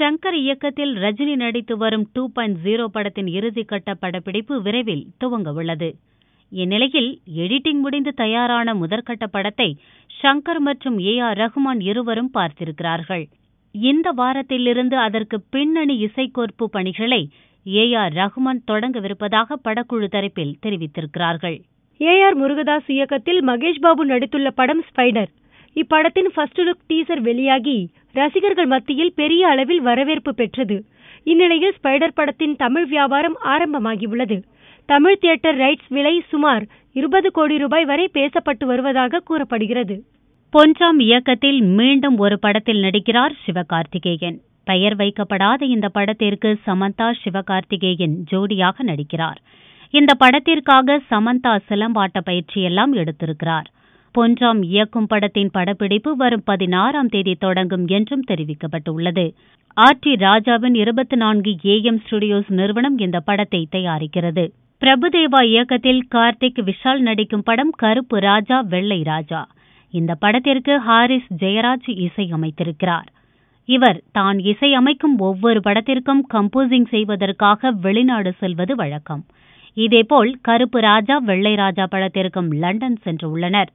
ஷங்கர் இயக்கத்தில் ரஜினி நடித்து வரும் டூ பாயிண்ட் ஜீரோ படத்தின் இறுதிக்கட்ட படப்பிடிப்பு விரைவில் துவங்க உள்ளது இந்நிலையில் எடிட்டிங் முடிந்து தயாரான முதற்கட்ட படத்தை ஷங்கர் மற்றும் ஏ ஆர் ரஹ்மான் இருவரும் பார்த்திருக்கிறார்கள் இந்த வாரத்திலிருந்து அதற்கு பின்னணி இசைக்கோர்ப்பு பணிகளை ஏ ஆர் ரஹ்மான் தொடங்கவிருப்பதாக படக்குழு தரப்பில் தெரிவித்திருக்கிறார்கள் ஏ ஆர் முருகதாஸ் இயக்கத்தில் மகேஷ் பாபு நடித்துள்ள படம் ஸ்பைடர் இப்படத்தின் ஃபர்ஸ்ட் லுக் டீசர் வெளியாகி ரசிகர்கள் மத்தியில் பெரிய அளவில் வரவேற்பு பெற்றது இந்நிலையில் ஸ்பைடர் படத்தின் தமிழ் வியாபாரம் ஆரம்பமாகியுள்ளது தமிழ் தியேட்டர் ரைட்ஸ் விலை சுமார் இருபது கோடி ரூபாய் வரை பேசப்பட்டு வருவதாக கூறப்படுகிறது பொன்சாம் இயக்கத்தில் மீண்டும் ஒரு படத்தில் நடிக்கிறார் சிவகார்த்திகேயன் பெயர் வைக்கப்படாத இந்த படத்திற்கு சமந்தா சிவகார்த்திகேயன் ஜோடியாக நடிக்கிறார் இந்த படத்திற்காக சமந்தா சிலம்பாட்ட பயிற்சியெல்லாம் எடுத்திருக்கிறார் பொன்றாம் இயக்கும் படத்தின் படப்பிடிப்பு வரும் பதினாறாம் தேதி தொடங்கும் என்றும் தெரிவிக்கப்பட்டுள்ளது ஆர் டி ராஜாவின் இருபத்தி நான்கு ஏ எம் ஸ்டுடியோஸ் நிறுவனம் இந்த படத்தை தயாரிக்கிறது பிரபுதேவா இயக்கத்தில் கார்த்திக் விஷால் நடிக்கும் படம் கருப்பு ராஜா வெள்ளை ராஜா இந்த படத்திற்கு ஹாரிஸ் ஜெயராஜ் இசையமைத்திருக்கிறார் இவர் தான் இசையமைக்கும் ஒவ்வொரு படத்திற்கும் கம்போசிங் செய்வதற்காக வெளிநாடு செல்வது வழக்கம் இதேபோல் கருப்பு ராஜா வெள்ளை ராஜா படத்திற்கும் லண்டன் சென்றுள்ளனர்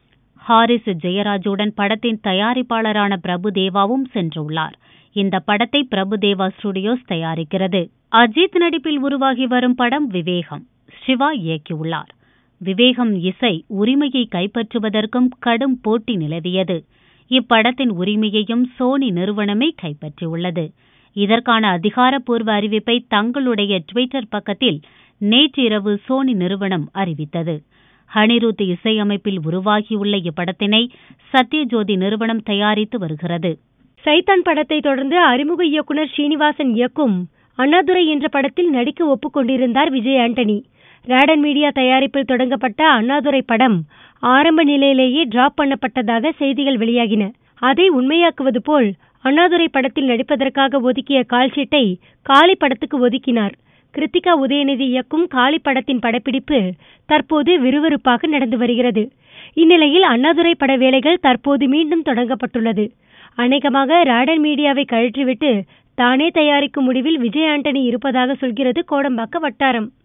ஹாரிஸ் ஜெயராஜுடன் படத்தின் தயாரிப்பாளரான பிரபுதேவாவும் சென்றுள்ளார் இந்த படத்தை பிரபுதேவா ஸ்டுடியோஸ் தயாரிக்கிறது அஜித் நடிப்பில் உருவாகி வரும் படம் விவேகம் சிவா இயக்கியுள்ளார் விவேகம் இசை உரிமையை கைப்பற்றுவதற்கும் கடும் போட்டி நிலவியது இப்படத்தின் உரிமையையும் சோனி நிறுவனமே கைப்பற்றியுள்ளது இதற்கான அதிகாரப்பூர்வ அறிவிப்பை தங்களுடைய டுவிட்டர் பக்கத்தில் நேற்றிரவு சோனி நிறுவனம் அறிவித்தது ஹனிருத் இசையமைப்பில் உருவாகியுள்ள இப்படத்தினை சத்யஜோதி நிறுவனம் தயாரித்து வருகிறது சைத்தான் படத்தை தொடர்ந்து அறிமுக இயக்குனர் ஸ்ரீனிவாசன் இயக்கும் அண்ணாதுரை என்ற படத்தில் நடிக்க ஒப்புக்கொண்டிருந்தார் விஜய் ஆண்டனி ரேடன் மீடியா தயாரிப்பில் தொடங்கப்பட்ட அண்ணாதுரை படம் ஆரம்ப நிலையிலேயே டிராப் பண்ணப்பட்டதாக செய்திகள் வெளியாகின அதை உண்மையாக்குவது போல் அண்ணாதுரை படத்தில் நடிப்பதற்காக ஒதுக்கிய கால்ஷீட்டை காளி படத்துக்கு ஒதுக்கினார் கிருத்திகா உதயநிதி இயக்கும் காளி படத்தின் படப்பிடிப்பு தற்போது விறுவிறுப்பாக நடந்து வருகிறது இந்நிலையில் அண்ணாதுரை பட வேலைகள் தற்போது மீண்டும் தொடங்கப்பட்டுள்ளது அநேகமாக ராடன் மீடியாவை கழற்றிவிட்டு தானே தயாரிக்கும் முடிவில் விஜய் ஆண்டனி இருப்பதாக சொல்கிறது கோடம்பாக்க வட்டாரம்